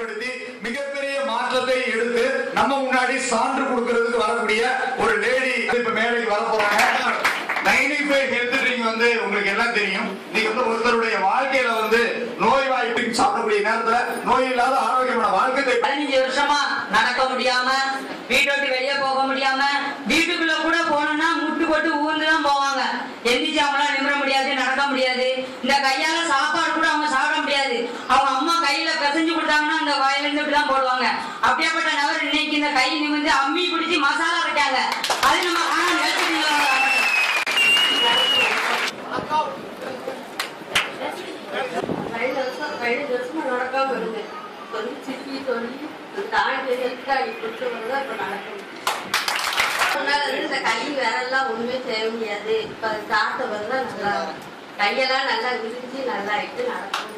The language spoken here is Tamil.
பயன்படுத்தி மிகப்பெரிய மாற்றத்தை எடுத்து நம்ம முன்னாடி சான்று கொடுக்கறதுக்கு வரக்கூடிய ஒரு லேடி இப்ப மேடைக்கு வர போறாங்க நைன்டி ஃபைவ் ஹெல்த் ட்ரிங்க் வந்து உங்களுக்கு எல்லாம் தெரியும் நீங்க வந்து ஒருத்தருடைய வாழ்க்கையில வந்து நோய் வாய்ப்பு சாப்பிடக்கூடிய நேரத்துல நோய் இல்லாத ஆரோக்கியமான வாழ்க்கை பதினஞ்சு வருஷமா நடக்க முடியாம வீட்டை விட்டு வெளியே போக முடியாம வீட்டுக்குள்ள கூட போனோம்னா முட்டு போட்டு ஊர்ந்து தான் போவாங்க எந்திரிச்சு அவங்களால நிமிர முடியாது நடக்க முடியாது இந்த கையால சாப்பாடு கூட அவங்க சாப்பிட முடியாது அவங்க அம்மா கையில பிசைஞ்சு கொடுத்தாங்கன்னா அந்த வாயில இருந்து இப்படி தான் போடுவாங்க அப்படியேப்பட்ட நபர் இன்னைக்கு இந்த கை நிமிர்ந்து அம்மி பிடிச்சி மசாலா அரைக்காங்க அது நம்ம ஆனா நிலத்தடி பதினஞ்சு வருஷம் பதினஞ்சு வருஷமா நடக்காம இருந்தேன் சொல்லி சிக்கி சொல்லி தாண்டி ஹெல்த்தாடி கொடுத்து தான் இப்போ நடக்கும் முன்னாடி வந்து இந்த கை விரல்லாம் ஒண்ணுமே செய்ய முடியாது இப்போ சாப்பிட்ட பிறகு தான் நல்லா கையெல்லாம் நல்லா விரிஞ்சு நல்லா ஆயிட்டு நடக்கும்